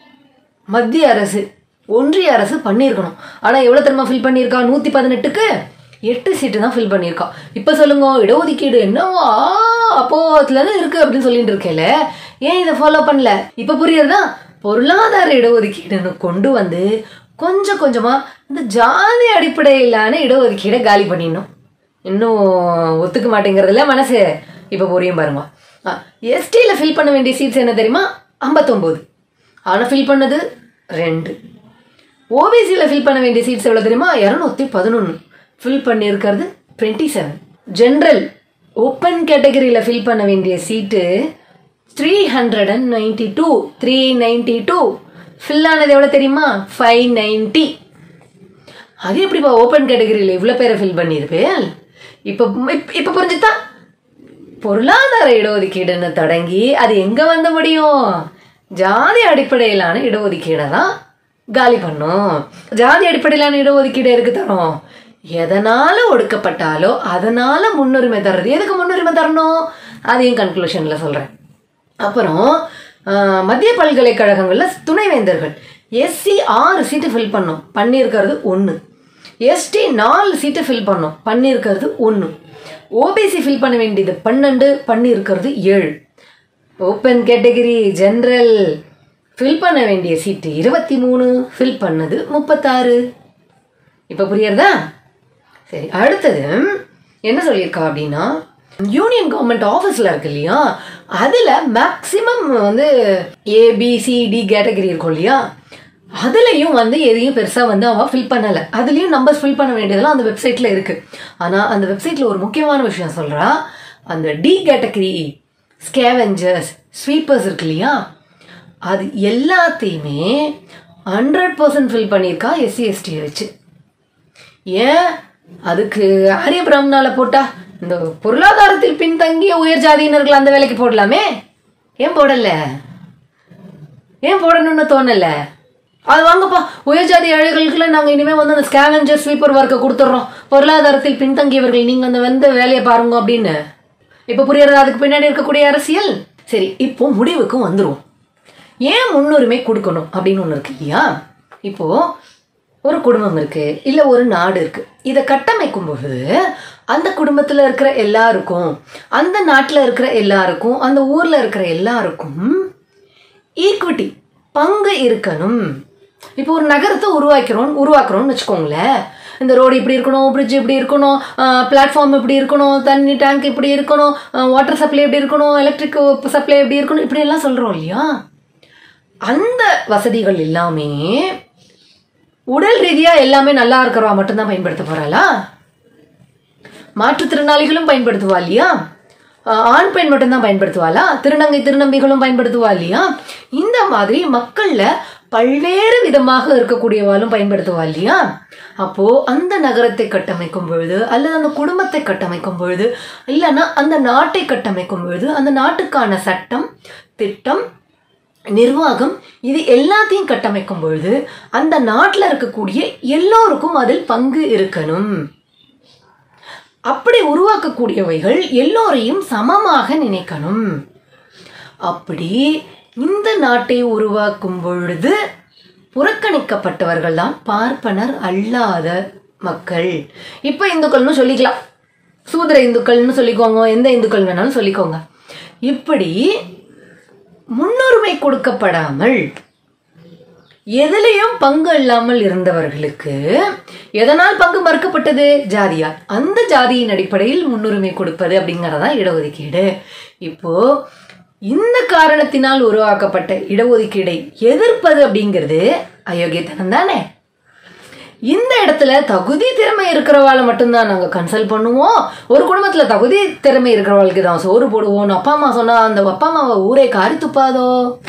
மத்திய அரசு ஒன்றிய அரசு பண்ணியிருக்கணும் ஆனால் எவ்வளோ தெரியுமா ஃபில் பண்ணியிருக்கா நூற்றி பதினெட்டுக்கு எட்டு சீட்டு தான் ஃபில் பண்ணியிருக்கா இப்போ சொல்லுங்க இடஒதுக்கீடு என்னவோ ஆ, அப்போ அதுலேருந்து இருக்கு அப்படின்னு சொல்லிட்டு இருக்கேல ஏன் இதை ஃபாலோ பண்ணல இப்போ புரியுறதா பொருளாதார இடஒதுக்கீடுன்னு கொண்டு வந்து கொஞ்சம் கொஞ்சமாக இந்த ஜாதி அடிப்படையிலான இடஒதுக்கீடை காலி பண்ணிடணும் இன்னும் ஒத்துக்க மாட்டேங்கிறதுல மனசு இப்போ புரியும் பாருங்க எஸ்டியில் ஃபில் பண்ண வேண்டிய சீட்ஸ் என்ன தெரியுமா ஐம்பத்தொம்போது ஆனால் ஃபில் பண்ணது ரெண்டு ஓபிசியில் ஃபில் பண்ண வேண்டிய சீட்ஸ் எவ்வளோ தெரியுமா இரநூத்தி பதினொன்று ஃபில் பண்ணியிருக்கிறது டுவெண்ட்டி செவன் ஜென்ரல் ஓப்பன் கேட்டகரியில் ஃபில் பண்ண வேண்டிய seat three hundred and ninety two three ninety two fill ஆனது எவ்வளோ தெரியுமா ஃபைவ் நைன்ட்டி அது எப்படிப்பா ஓப்பன் கேட்டகரியில் இவ்வளோ பேரை ஃபில் பண்ணியிருப்பேன் இப்போ இப்போ புரிஞ்சுதா பொருளாதார இடஒதுக்கீடுன்னு தொடங்கி அது எங்க வந்து முடியும் ஜாதி அடிப்படையிலான இடஒதுக்கீடை தான் காலி பண்ணும் ஜாதி அடிப்படையிலான இடஒதுக்கீடு எதுக்கு தரும் எதனால ஒடுக்கப்பட்டாலோ அதனால முன்னுரிமை தர்றது எதுக்கு முன்னுரிமை தரணும் அதையும் கன்க்ளூஷன்ல சொல்றேன் அப்புறம் ஆஹ், மத்திய பல்கலைக்கழகங்களில் துணைவேந்தர்கள் எஸ்சி ஆறு சீட்டு ஃபில் பண்ணோம் பண்ணியிருக்கிறது ஒன்று எஸ்டி நாலு சீட்டை ஃபில் பண்ணோம் பண்ணியிருக்கிறது ஒன்று ஓபிசி ஃபில் பண்ண வேண்டியது பன்னெண்டு பண்ணியிருக்கிறது ஏழு ஓப்பன் கேட்டகரி ஜென்ரல் ஃபில் பண்ண வேண்டிய சீட்டு இருபத்தி மூணு ஃபில் பண்ணது முப்பத்தாறு இப்போ புரியுறதா சரி அடுத்தது என்ன சொல்லியிருக்கா அப்படின்னா யூனியன் கவர்மெண்ட் ஆஃபீஸில் இருக்கு இல்லையா அதில் மேக்ஸிமம் வந்து ஏபிசிடி கேட்டகரி இருக்கும் இல்லையா அதுலேயும் வந்து எதையும் பெருசாக வந்து அவள் ஃபில் பண்ணலை அதுலேயும் நம்பர்ஸ் ஃபில் பண்ண வேண்டியதெல்லாம் அந்த வெப்சைட்டில் இருக்குது ஆனால் அந்த வெப்சைட்டில் ஒரு முக்கியமான விஷயம் சொல்கிறா அந்த டி கேட்டகரி ஸ்கேவெஞ்சர்ஸ் ஸ்வீப்பர்ஸ் இருக்கு இல்லையா அது எல்லாத்தையுமே ஹண்ட்ரட் பர்சன்ட் ஃபில் பண்ணியிருக்கா எஸ்சி எஸ்டியை வச்சு ஏன் அதுக்கு ஆரிய பிராமணால போட்டா இந்த பொருளாதாரத்தில் பின்தங்கிய உயர் ஜாதியினர்கள் அந்த வேலைக்கு போடலாமே ஏன் போடல ஏன் போடணும்னு தோணல அது வாங்கப்பா உயர் ஜாதி ஏழைகளுக்குலாம் நாங்கள் இனிமேல் வந்து அந்த ஸ்கேவெஞ்சர் ஸ்வீப்பர் ஒர்க்கை கொடுத்துட்றோம் பொருளாதாரத்தில் பின்தங்கியவர்கள் நீங்கள் அந்த வந்து வேலையை பாருங்க அப்படின்னு இப்போ புரியறது அதுக்கு பின்னாடி இருக்கக்கூடிய அரசியல் சரி இப்போ முடிவுக்கும் வந்துரும் ஏன் முன்னுரிமை கொடுக்கணும் அப்படின்னு ஒன்று இருக்கு இல்லையா இப்போ ஒரு குடும்பம் இருக்கு இல்லை ஒரு நாடு இருக்கு இதை கட்டமைக்கும் பொழுது அந்த குடும்பத்தில் இருக்கிற எல்லாருக்கும் அந்த நாட்டில் இருக்கிற எல்லாருக்கும் அந்த ஊரில் இருக்கிற எல்லாருக்கும் ஈக்விட்டி பங்கு இருக்கணும் இப்போ ஒரு நகரத்தை உருவாக்கிறோம் உருவாக்குறோம்னு வச்சுக்கோங்களேன் இந்த ரோடு இப்படி இருக்கணும் பிரிட்ஜ் இப்படி இருக்கணும் பிளாட்ஃபார்ம் இப்படி இருக்கணும் தண்ணி டேங்க் இப்படி இருக்கணும் வாட்டர் சப்ளை இப்படி இருக்கணும் எலக்ட்ரிக் சப்ளை இப்படி இருக்கணும் இப்படி எல்லாம் சொல்கிறோம் இல்லையா அந்த வசதிகள் எல்லாமே உடல் ரீதியாக எல்லாமே நல்லா இருக்கிறவா மட்டும்தான் பயன்படுத்த போகிறாளா மாற்றுத்திறனாளிகளும் பயன்படுத்துவா இல்லையா ஆஹ் ஆண் பெண் மட்டும்தான் பயன்படுத்துவாளா திருநங்கை திருநம்பிகளும் பயன்படுத்துவா இல்லையா இந்த மாதிரி மக்கள்ல பல்வேறு விதமாக இருக்கக்கூடியவாளும் பயன்படுத்துவா இல்லையா அப்போ அந்த நகரத்தை கட்டமைக்கும் பொழுது அல்லது அந்த குடும்பத்தை கட்டமைக்கும் பொழுது இல்லைன்னா அந்த நாட்டை கட்டமைக்கும் பொழுது அந்த நாட்டுக்கான சட்டம் திட்டம் நிர்வாகம் இது எல்லாத்தையும் கட்டமைக்கும் பொழுது அந்த நாட்டில் இருக்கக்கூடிய எல்லோருக்கும் அதில் பங்கு இருக்கணும் அப்படி உருவாக்கக்கூடியவைகள் எல்லோரையும் சமமாக நினைக்கணும் அப்படி இந்த நாட்டை உருவாக்கும் பொழுது புறக்கணிக்கப்பட்டவர்கள் தான் பார்ப்பனர் அல்லாத மக்கள் இப்போ இந்துக்கள்னு சொல்லிக்கலாம் சூத்திர இந்துக்கள்னு சொல்லிக்கோங்க எந்த இந்துக்கள் வேணாலும் சொல்லிக்கோங்க இப்படி முன்னுரிமை கொடுக்கப்படாமல் எதிலையும் பங்கு இல்லாமல் இருந்தவர்களுக்கு எதனால் பங்கு மறுக்கப்பட்டது ஜாதியால் அந்த ஜாதியின் அடிப்படையில் முன்னுரிமை கொடுப்பது அப்படிங்கறதா இடஒதுக்கீடு இப்போ இந்த காரணத்தினால் உருவாக்கப்பட்ட இடஒதுக்கீடை எதிர்ப்பது அப்படிங்கிறது அயோக்கியத்தனம் தானே இந்த இடத்துல தகுதி திறமை இருக்கிறவாளை மட்டும்தான் நாங்கள் கன்சல்ட் பண்ணுவோம் ஒரு குடும்பத்தில் தகுதி திறமை இருக்கிறவளுக்கு தான் சோறு போடுவோம் அப்பா அம்மா சொன்னா அந்த அப்பா அம்மாவை ஊரே காரி துப்பாதோ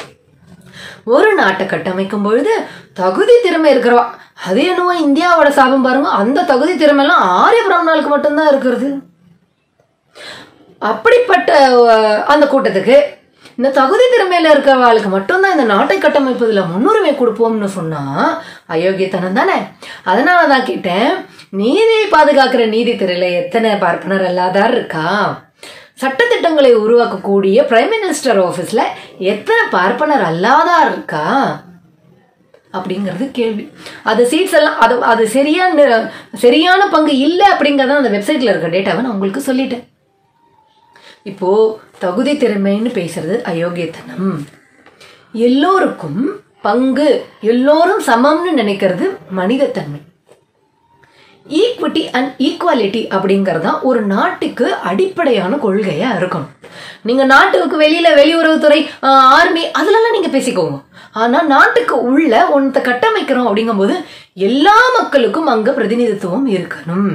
ஒரு நாட்டை கட்டமைக்கும் பொழுது தகுதி திறமை இருக்கிறவா அது என்னவோ இந்தியாவோட சாபம் பாருங்க அந்த தகுதி திறமைலாம் ஆரிய பிராமணாளுக்கு மட்டும்தான் இருக்கிறது அப்படிப்பட்ட அஹ், அந்த கூட்டத்துக்கு இந்த தகுதி திறமையில இருக்கிறவாளுக்கு மட்டும்தான் இந்த நாட்டை கட்டமைப்பதுல முன்னுரிமை கொடுப்போம்னு சொன்னா அயோக்கியத்தனம் தானே அதனால தான் கேட்டேன் நீதியை பாதுகாக்கிற நீதித்துறையில எத்தனை பார்ப்பனர் அல்லாதார் இருக்கா சட்டத்திட்டங்களை உருவாக்கக்கூடிய பிரைம் மினிஸ்டர் ஆஃபீஸ்ல எத்தனை பார்ப்பனர் அல்லாதார் இருக்கா அப்படிங்கிறது கேள்வி அது சீட்ஸ் எல்லாம் அது அது சரியான சரியான பங்கு இல்லை அப்படிங்கிறத அந்த வெப்சைட்ல இருக்க டேட்டாவை நான் உங்களுக்கு சொல்லிட்டேன் இப்போ தகுதி திறமைன்னு பேசுறது அயோக்கியத்தனம் எல்லோருக்கும் பங்கு எல்லோரும் சமம்னு நினைக்கிறது மனிதத்தன்மை ஈக்விட்டி அண்ட் ஈக்குவாலிட்டி அப்படிங்கிறது தான் ஒரு நாட்டுக்கு அடிப்படையான கொள்கையா இருக்கணும் நீங்க நாட்டுக்கு வெளியில வெளியுறவுத்துறை ஆர்மி அதுலலாம் நீங்க பேசிக்கோங்க ஆனா நாட்டுக்கு உள்ள ஒன்றத்தை கட்டமைக்கிறோம் அப்படிங்கும்போது எல்லா மக்களுக்கும் அங்க பிரதிநிதித்துவம் இருக்கணும்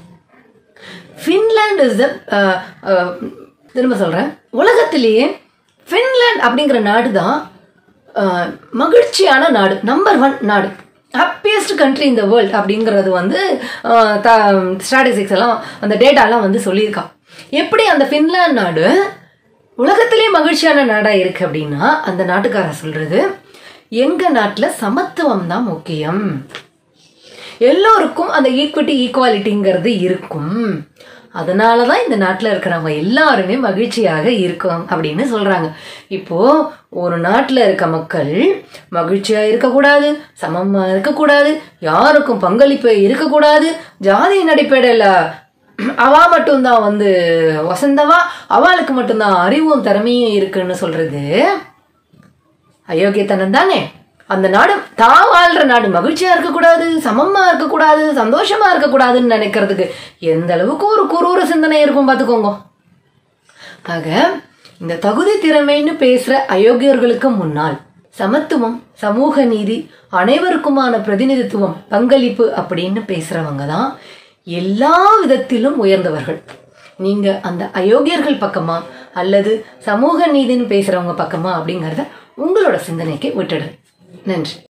ஃபின்லாண்ட் இஸ் த திரும்ப சொல்கிறேன் உலகத்திலேயே ஃபின்லாண்ட் அப்படிங்கிற நாடு தான் அஹ், மகிழ்ச்சியான நாடு நம்பர் ஒன் நாடு ஹாப்பியஸ்ட் கண்ட்ரி இந்த வேர்ல்ட் அப்படிங்கிறது வந்து ஸ்டாட்டிஸ்டிக்ஸ் எல்லாம் அந்த டேட்டாலாம் வந்து சொல்லியிருக்கா எப்படி அந்த ஃபின்லாண்ட் நாடு உலகத்திலே மகிழ்ச்சியான நாடாக இருக்கு அப்படின்னா அந்த நாட்டுக்காரர் சொல்றது எங்க நாட்டில் சமத்துவம் தான் முக்கியம் எல்லோருக்கும் அந்த ஈக்விட்டி ஈக்குவாலிட்டிங்கிறது இருக்கும் அதனால தான் இந்த நாட்டில் இருக்கிறவங்க எல்லாருமே மகிழ்ச்சியாக இருக்கும் அப்படின்னு சொல்றாங்க இப்போ ஒரு நாட்டில் இருக்க மக்கள் மகிழ்ச்சியா இருக்கக்கூடாது சமமா இருக்கக்கூடாது யாருக்கும் பங்களிப்பு இருக்கக்கூடாது ஜாதியின் அடிப்படையில் அவா மட்டும்தான் வந்து வசந்தவா அவளுக்கு மட்டும்தான் அறிவும் திறமையும் இருக்குன்னு சொல்றது அயோக்கியத்தனம் தானே அந்த நாடு தான் வாழ்ற நாடு மகிழ்ச்சியா இருக்கக்கூடாது சமமா இருக்கக்கூடாது சந்தோஷமா இருக்கக்கூடாதுன்னு நினைக்கிறதுக்கு எந்த அளவுக்கு ஒரு குரூர சிந்தனை இருக்கும் பார்த்துக்கோங்க ஆக இந்த தகுதி திறமைன்னு பேசுற அயோக்கியர்களுக்கு முன்னால் சமத்துவம் சமூக நீதி அனைவருக்குமான பிரதிநிதித்துவம் பங்களிப்பு அப்படின்னு பேசுறவங்க தான் எல்லா விதத்திலும் உயர்ந்தவர்கள் நீங்க அந்த அயோக்கியர்கள் பக்கமா அல்லது சமூக நீதின்னு பேசுறவங்க பக்கமா அப்படிங்கறத உங்களோட சிந்தனைக்கு விட்டுடு நன்றி